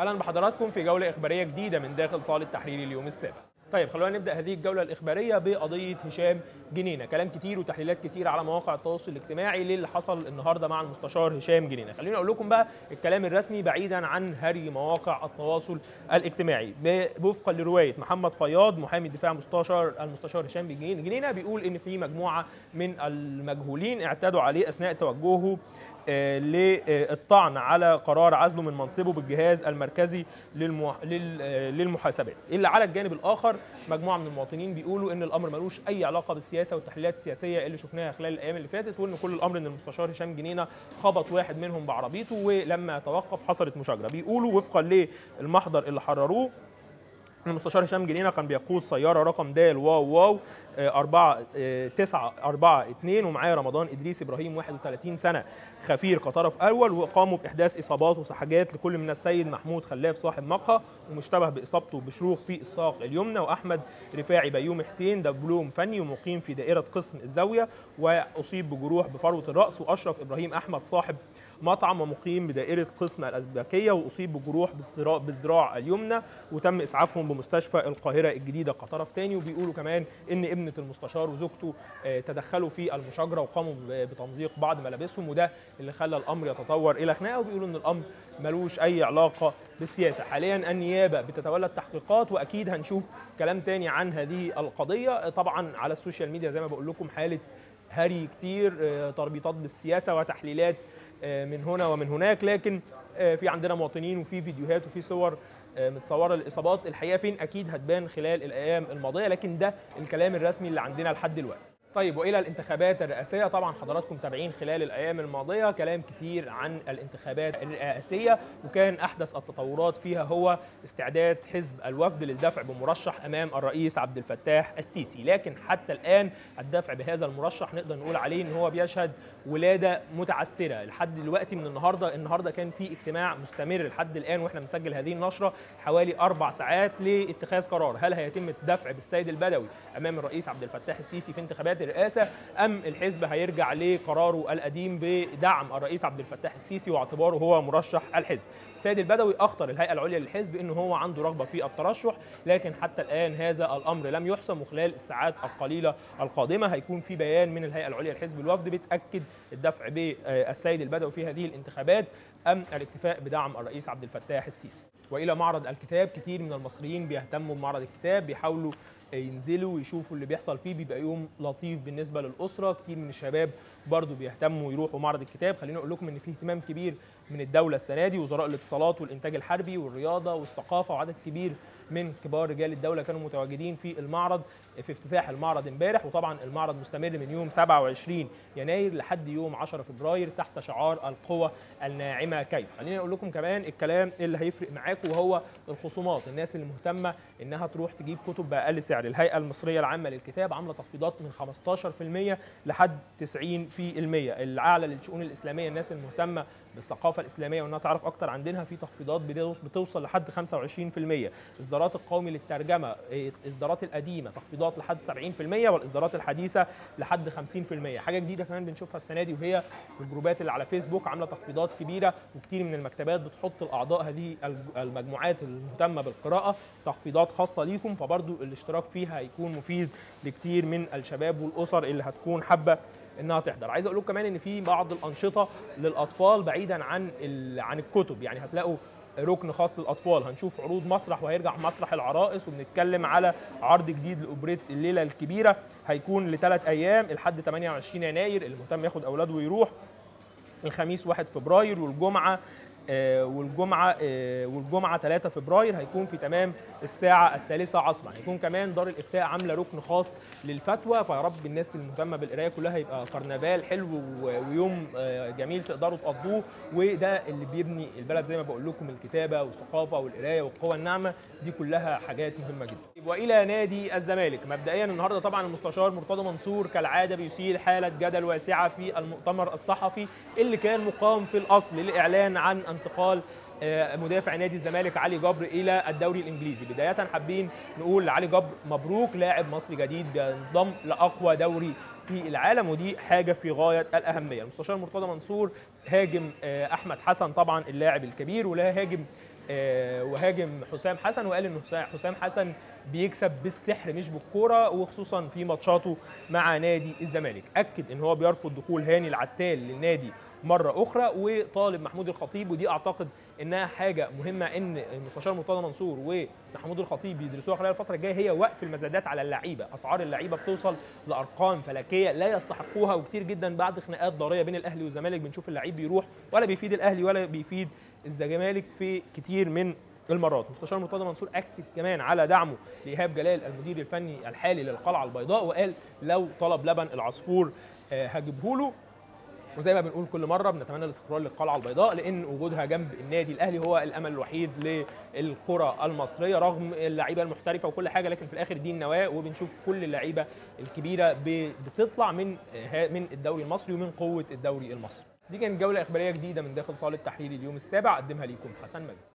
اهلا بحضراتكم في جوله اخباريه جديده من داخل صاله تحرير اليوم السابع طيب خلونا نبدا هذه الجوله الاخباريه بقضيه هشام جنينه كلام كتير وتحليلات كتير على مواقع التواصل الاجتماعي للي حصل النهارده مع المستشار هشام جنينه خليني اقول لكم بقى الكلام الرسمي بعيدا عن هري مواقع التواصل الاجتماعي وفقا لروايه محمد فياض محامي الدفاع مستشار المستشار هشام جنينه بيقول ان في مجموعه من المجهولين اعتادوا عليه اثناء توجهه للطعن على قرار عزله من منصبه بالجهاز المركزي للمحاسبات اللي على الجانب الاخر مجموعه من المواطنين بيقولوا ان الامر ملوش اي علاقه بالسياسه والتحليلات السياسيه اللي شفناها خلال الايام اللي فاتت وان كل الامر ان المستشار هشام جنينه خبط واحد منهم بعربيته ولما توقف حصلت مشاجره بيقولوا وفقا للمحضر اللي حرروه المستشار هشام جنينه كان بيقود سياره رقم د واو واو 4 9 4 2 ومعاه رمضان ادريس ابراهيم 31 سنه خفير كطرف اول وقاموا باحداث اصابات وسحجات لكل من السيد محمود خلاف صاحب مقهى ومشتبه باصابته بشروخ في الساق اليمنى واحمد رفاعي بيومي حسين دبلوم فني ومقيم في دائره قسم الزاويه واصيب بجروح بفروه الراس واشرف ابراهيم احمد صاحب مطعم ومقيم بدائره قسم الازبكيه واصيب بجروح بالذراع اليمنى وتم اسعافهم بمستشفى القاهره الجديده كطرف ثاني وبيقولوا كمان ان ابنه المستشار وزوجته تدخلوا في المشاجره وقاموا بتمزيق بعض ملابسهم وده اللي خلى الامر يتطور الى خناقه وبيقولوا ان الامر ملوش اي علاقه بالسياسه حاليا النيابه بتتولى التحقيقات واكيد هنشوف كلام تاني عن هذه القضيه طبعا على السوشيال ميديا زي ما بقول لكم حاله هري كتير تربيطات بالسياسه وتحليلات من هنا ومن هناك لكن في عندنا مواطنين وفي فيديوهات وفي صور متصوره الاصابات الحقيقه فين اكيد هتبان خلال الايام الماضيه لكن ده الكلام الرسمي اللي عندنا لحد دلوقتي طيب والى الانتخابات الرئاسيه طبعا حضراتكم تابعين خلال الايام الماضيه كلام كتير عن الانتخابات الرئاسيه وكان احدث التطورات فيها هو استعداد حزب الوفد للدفع بمرشح امام الرئيس عبد الفتاح السيسي لكن حتى الان الدفع بهذا المرشح نقدر نقول عليه ان هو بيشهد ولاده متعثره لحد دلوقتي من النهارده النهارده كان في اجتماع مستمر لحد الان واحنا بنسجل هذه النشره حوالي اربع ساعات لاتخاذ قرار هل هيتم الدفع بالسيد البدوي امام الرئيس عبد الفتاح السيسي في انتخابات الرئاسه ام الحزب هيرجع لقراره القديم بدعم الرئيس عبد الفتاح السيسي واعتباره هو مرشح الحزب السيد البدوي اخطر الهيئه العليا للحزب انه هو عنده رغبه في الترشح لكن حتى الان هذا الامر لم يحسم وخلال الساعات القليله القادمه هيكون في بيان من الهيئه العليا للحزب الوفد بتاكد الدفع بالسيد البدوي في هذه الانتخابات ام الاكتفاء بدعم الرئيس عبد الفتاح السيسي والى معرض الكتاب كتير من المصريين بيهتموا بمعرض الكتاب بيحاولوا ينزلوا ويشوفوا اللي بيحصل فيه بيبقى يوم لطيف بالنسبه للاسره كتير من الشباب برضو بيهتموا يروحوا معرض الكتاب خليني اقول لكم ان في اهتمام كبير من الدوله السنه دي وزراء الاتصالات والانتاج الحربي والرياضه والثقافه وعدد كبير من كبار رجال الدوله كانوا متواجدين في المعرض في افتتاح المعرض امبارح وطبعا المعرض مستمر من يوم 27 يناير لحد يوم 10 فبراير تحت شعار القوى الناعمه كيف خليني اقول لكم كمان الكلام اللي هيفرق معاكم وهو الخصومات الناس اللي مهتمه انها تروح تجيب كتب باقل سعر الهيئه المصريه العامه للكتاب عامله تخفيضات من 15% لحد 90% الاعلى للشؤون الاسلاميه الناس المهتمه بالثقافه الاسلاميه وانها تعرف اكتر عن دينها في تخفيضات بتوصل لحد 25% اصدارات القومي للترجمه الاصدارات القديمه تخفيضات لحد 70% والاصدارات الحديثه لحد 50% حاجه جديده كمان بنشوفها السنه دي وهي الجروبات اللي على فيسبوك عامله تخفيضات كبيره وكتير من المكتبات بتحط الاعضاء هذه المجموعات المهتمه بالقراءه تخفيضات خاصه ليكم فبرضو الاشتراك فيها هيكون مفيد لكتير من الشباب والاسر اللي هتكون حابه انها تحضر عايز اقول لكم كمان ان في بعض الانشطه للاطفال بعيدا عن عن الكتب يعني هتلاقوا ركن خاص للاطفال هنشوف عروض مسرح وهيرجع مسرح العرائس وبنتكلم على عرض جديد لاوبريت الليله الكبيره هيكون لثلاث ايام لحد 28 يناير اللي مهتم ياخد اولاده ويروح الخميس 1 فبراير والجمعه آه والجمعه آه والجمعه 3 فبراير هيكون في تمام الساعه الثالثه عصرا هيكون كمان دار الافتاء عامله ركن خاص للفتوى فيا رب الناس المهتمه بالقرايه كلها يبقى كرنفال حلو ويوم آه جميل تقدروا تقضوه وده اللي بيبني البلد زي ما بقول لكم الكتابه والثقافه والقرايه والقوى الناعمه دي كلها حاجات مهمه جدا والى نادي الزمالك مبدئيا النهارده طبعا المستشار مرتضى منصور كالعاده بيثير حاله جدل واسعه في المؤتمر الصحفي اللي كان مقام في الاصل للاعلان عن انتقال مدافع نادي الزمالك علي جبر الى الدوري الانجليزي بدايه حابين نقول لعلي جبر مبروك لاعب مصري جديد بينضم لاقوى دوري في العالم ودي حاجه في غايه الاهميه المستشار مرتضى منصور هاجم احمد حسن طبعا اللاعب الكبير ولا هاجم آه، وهاجم حسام حسن وقال ان حسام- حسام حسن بيكسب بالسحر مش بالكوره وخصوصا في ماتشاته مع نادي الزمالك اكد ان هو بيرفض دخول هاني العتال للنادي مره اخرى وطالب محمود الخطيب ودي اعتقد انها حاجه مهمه ان المستشار مرتضى منصور ومحمود الخطيب بيدرسوها خلال الفتره الجايه هي وقف المزادات على اللعيبه اسعار اللعيبه بتوصل لارقام فلكيه لا يستحقوها وكتير جدا بعد خناقات ضاريه بين الاهلي والزمالك بنشوف اللعيب بيروح ولا بيفيد الاهلي ولا بيفيد الزمالك في كتير من المرات مستشار مرتضى منصور اكد كمان على دعمه لايهاب جلال المدير الفني الحالي للقلعه البيضاء وقال لو طلب لبن العصفور آه، هجيبه له وزي ما بنقول كل مره بنتمنى الاستقرار للقلعه البيضاء لان وجودها جنب النادي الاهلي هو الامل الوحيد للكره المصريه رغم اللعيبه المحترفه وكل حاجه لكن في الاخر دي النواه وبنشوف كل اللعيبه الكبيره ب- بتطلع من آه، من الدوري المصري ومن قوه الدوري المصري دي كانت جوله اخباريه جديده من داخل صاله تحرير اليوم السابع قدمها ليكم حسن مجد